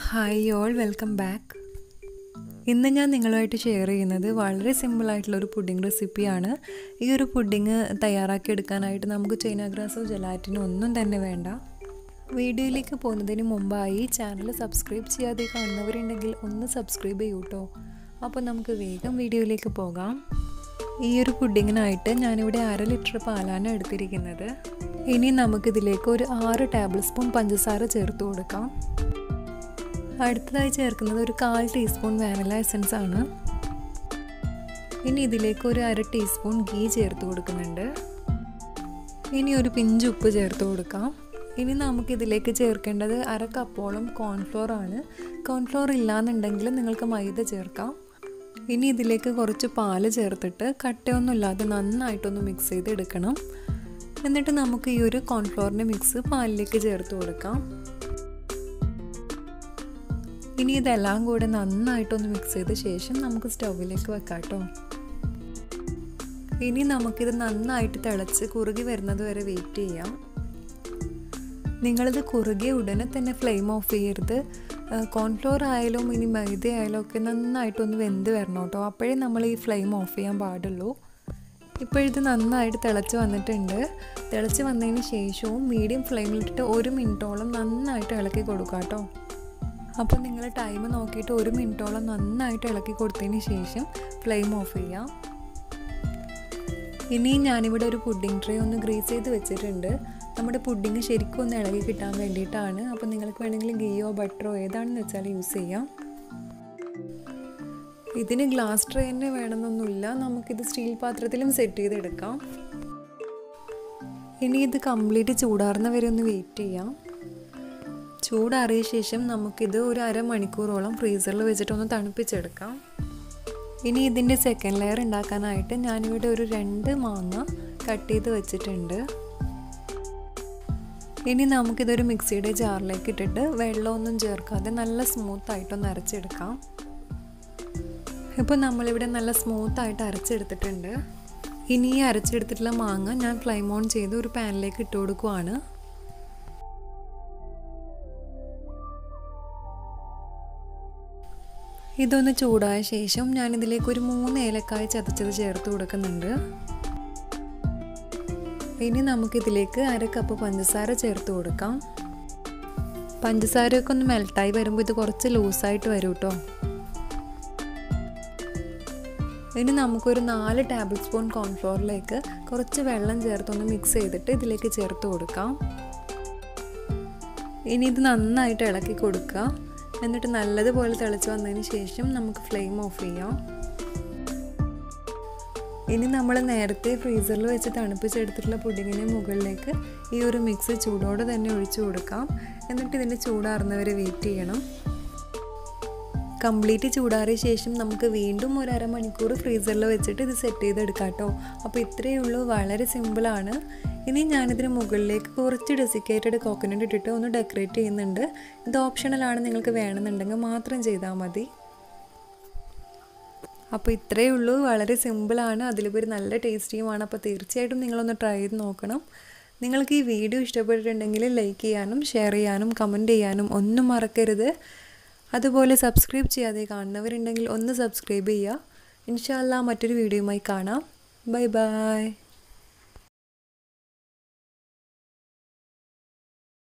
hi all welcome back ഇന്ന് ഞാൻ നിങ്ങളുമായിട്ട് ഷെയർ ചെയ്യുന്നത് വളരെ സിമ്പിളായിട്ടുള്ള ഒരു പുഡിംഗ് റെസിപ്പിയാണ് ഈ ഒരു പുഡിംഗ് തയ്യാറാക്കി എടുക്കാനായിട്ട് നമുക്ക് ചൈന ഗ്രാസോ ജലാറ്റിനോ ഒന്നും തന്നെ വേണ്ട വീഡിയോയിലേക്ക് പോകുന്നതിന് മുമ്പായി ചാനൽ സബ്സ്ക്രൈബ് ചെയ്യാതെ കാണുന്നവരുണ്ടെങ്കിൽ ഒന്ന് സബ്സ്ക്രൈബ് ചെയ്യൂ കേട്ടോ അപ്പോൾ നമുക്ക് വേഗം വീഡിയോയിലേക്ക് പോകാം ഈ ഒരു പുഡിങ്ങിനായിട്ട് ഞാനിവിടെ അര ലിറ്റർ പാലാണ് എടുത്തിരിക്കുന്നത് ഇനി നമുക്കിതിലേക്ക് ഒരു ആറ് ടേബിൾ സ്പൂൺ പഞ്ചസാര ചേർത്ത് കൊടുക്കാം അടുത്തതായി ചേർക്കുന്നത് ഒരു കാൽ ടീസ്പൂൺ വാനില എസൻസ് ആണ് ഇനി ഇതിലേക്ക് ഒരു അര ടീസ്പൂൺ ഗീ ചേർത്ത് കൊടുക്കുന്നുണ്ട് ഇനി ഒരു പിഞ്ച് ഉപ്പ് ചേർത്ത് കൊടുക്കാം ഇനി നമുക്കിതിലേക്ക് ചേർക്കേണ്ടത് അര കപ്പോളം കോൺഫ്ലോർ ആണ് കോൺഫ്ലോർ ഇല്ലാന്നുണ്ടെങ്കിൽ നിങ്ങൾക്ക് മൈദ ചേർക്കാം ഇനി ഇതിലേക്ക് കുറച്ച് പാല് ചേർത്തിട്ട് കട്ടയൊന്നും ഇല്ലാതെ നന്നായിട്ടൊന്ന് മിക്സ് ചെയ്ത് എടുക്കണം എന്നിട്ട് നമുക്ക് ഈ ഒരു കോൺഫ്ലോറിൻ്റെ മിക്സ് പാലിലേക്ക് ചേർത്ത് കൊടുക്കാം ഇനി ഇതെല്ലാം കൂടെ നന്നായിട്ടൊന്ന് മിക്സ് ചെയ്ത ശേഷം നമുക്ക് സ്റ്റൗവിലേക്ക് വെക്കാം കേട്ടോ ഇനി നമുക്കിത് നന്നായിട്ട് തിളച്ച് കുറുകി വരുന്നത് വരെ വെയിറ്റ് ചെയ്യാം നിങ്ങളിത് കുറുകിയ ഉടനെ തന്നെ ഫ്ലെയിം ഓഫ് ചെയ്യരുത് കോൺഫ്ലോർ ആയാലും ഇനി മൈദ ആയാലും ഒക്കെ നന്നായിട്ടൊന്ന് വെന്ത് വരണം കേട്ടോ അപ്പോഴേ നമ്മൾ ഈ ഫ്ലെയിം ഓഫ് ചെയ്യാൻ പാടുള്ളൂ ഇപ്പോഴിത് നന്നായിട്ട് തിളച്ച് വന്നിട്ടുണ്ട് തിളച്ച് വന്നതിന് ശേഷവും മീഡിയം ഫ്ലെയിമിലിട്ടിട്ട് ഒരു മിനിറ്റോളം നന്നായിട്ട് ഇളക്കി കൊടുക്കുക കേട്ടോ അപ്പോൾ നിങ്ങൾ ടൈം നോക്കിയിട്ട് ഒരു മിനിറ്റോളം നന്നായിട്ട് ഇളക്കി കൊടുത്തതിന് ശേഷം ഫ്ലെയിം ഓഫ് ചെയ്യാം ഇനി ഞാനിവിടെ ഒരു പുഡിംഗ് ട്രേ ഒന്ന് ഗ്രീസ് ചെയ്ത് വെച്ചിട്ടുണ്ട് നമ്മുടെ പുഡിങ് ശരിക്കും ഒന്ന് ഇളകി കിട്ടാൻ വേണ്ടിയിട്ടാണ് അപ്പോൾ നിങ്ങൾക്ക് വേണമെങ്കിൽ ഗീയോ ബട്ടറോ ഏതാണെന്ന് വെച്ചാൽ യൂസ് ചെയ്യാം ഇതിന് ഗ്ലാസ് ട്രേ തന്നെ വേണമെന്നൊന്നുമില്ല നമുക്കിത് സ്റ്റീൽ പാത്രത്തിലും സെറ്റ് ചെയ്തെടുക്കാം ഇനി ഇത് കംപ്ലീറ്റ് ചൂടാറുന്ന വരെ ഒന്ന് വെയിറ്റ് ചെയ്യാം ചൂടാറിയ ശേഷം നമുക്കിത് ഒരു അരമണിക്കൂറോളം ഫ്രീസറിൽ വെച്ചിട്ടൊന്ന് തണുപ്പിച്ചെടുക്കാം ഇനി ഇതിൻ്റെ സെക്കൻഡ് ലെയർ ഉണ്ടാക്കാനായിട്ട് ഞാനിവിടെ ഒരു രണ്ട് മാങ്ങ കട്ട് ചെയ്ത് വെച്ചിട്ടുണ്ട് ഇനി നമുക്കിതൊരു മിക്സിയുടെ ജാറിലേക്ക് ഇട്ടിട്ട് വെള്ളമൊന്നും ചേർക്കാതെ നല്ല സ്മൂത്തായിട്ടൊന്ന് അരച്ചെടുക്കാം ഇപ്പോൾ നമ്മളിവിടെ നല്ല സ്മൂത്തായിട്ട് അരച്ചെടുത്തിട്ടുണ്ട് ഇനി ഈ അരച്ചെടുത്തിട്ടുള്ള മാങ്ങ ഞാൻ ഫ്ലെയിം ഓൺ ചെയ്ത് ഒരു പാനിലേക്ക് ഇട്ട് കൊടുക്കുവാണ് ഇതൊന്ന് ചൂടായ ശേഷം ഞാൻ ഇതിലേക്ക് ഒരു മൂന്ന് ഏലക്കായ ചതച്ചത് ചേർത്ത് കൊടുക്കുന്നുണ്ട് ഇനി നമുക്കിതിലേക്ക് അര കപ്പ് പഞ്ചസാര ചേർത്ത് കൊടുക്കാം പഞ്ചസാരയൊക്കെ ഒന്ന് മെൽട്ടായി വരുമ്പോൾ ഇത് കുറച്ച് ലൂസായിട്ട് വരും കേട്ടോ ഇനി നമുക്കൊരു നാല് ടേബിൾ സ്പൂൺ കോൺഫ്ലോറിലേക്ക് കുറച്ച് വെള്ളം ചേർത്തൊന്ന് മിക്സ് ചെയ്തിട്ട് ഇതിലേക്ക് ചേർത്ത് കൊടുക്കാം ഇനി ഇത് നന്നായിട്ട് ഇളക്കി കൊടുക്കുക എന്നിട്ട് നല്ലതുപോലെ തിളച്ച് വന്നതിന് ശേഷം നമുക്ക് ഫ്ലെയിം ഓഫ് ചെയ്യാം ഇനി നമ്മൾ നേരത്തെ ഫ്രീസറിൽ വെച്ച് തണുപ്പിച്ചെടുത്തിട്ടുള്ള പുഡിങ്ങിന് മുകളിലേക്ക് ഈ ഒരു മിക്സ് ചൂടോടെ തന്നെ ഒഴിച്ചു കൊടുക്കാം എന്നിട്ട് ഇതിൻ്റെ ചൂടാറുന്നവരെ വെയിറ്റ് ചെയ്യണം കംപ്ലീറ്റ് ചൂടാറിയ ശേഷം നമുക്ക് വീണ്ടും ഒരു അരമണിക്കൂർ ഫ്രീസറിൽ വെച്ചിട്ട് ഇത് സെറ്റ് ചെയ്തെടുക്കാം കേട്ടോ അപ്പോൾ ഇത്രയേ ഉള്ളൂ വളരെ സിമ്പിളാണ് ഇനി ഞാനിതിന് മുകളിലേക്ക് കുറച്ച് ഡെസിക്കേറ്റഡ് കോക്കനട്ട് ഇട്ടിട്ട് ഒന്ന് ഡെക്കറേറ്റ് ചെയ്യുന്നുണ്ട് ഇത് ഓപ്ഷണലാണ് നിങ്ങൾക്ക് വേണമെന്നുണ്ടെങ്കിൽ മാത്രം ചെയ്താൽ മതി അപ്പോൾ ഇത്രയേ ഉള്ളൂ വളരെ സിമ്പിളാണ് അതിലുപരി നല്ല ടേസ്റ്റിയുമാണ് അപ്പോൾ തീർച്ചയായിട്ടും നിങ്ങളൊന്ന് ട്രൈ ചെയ്ത് നോക്കണം നിങ്ങൾക്ക് ഈ വീഡിയോ ഇഷ്ടപ്പെട്ടിട്ടുണ്ടെങ്കിൽ ലൈക്ക് ചെയ്യാനും ഷെയർ ചെയ്യാനും കമൻറ്റ് ചെയ്യാനും ഒന്നും മറക്കരുത് അതുപോലെ സബ്സ്ക്രൈബ് ചെയ്യാതെ കാണുന്നവരുണ്ടെങ്കിൽ ഒന്ന് സബ്സ്ക്രൈബ് ചെയ്യുക ഇൻഷാല്ല മറ്റൊരു വീഡിയോയുമായി കാണാം ബൈ ബൈ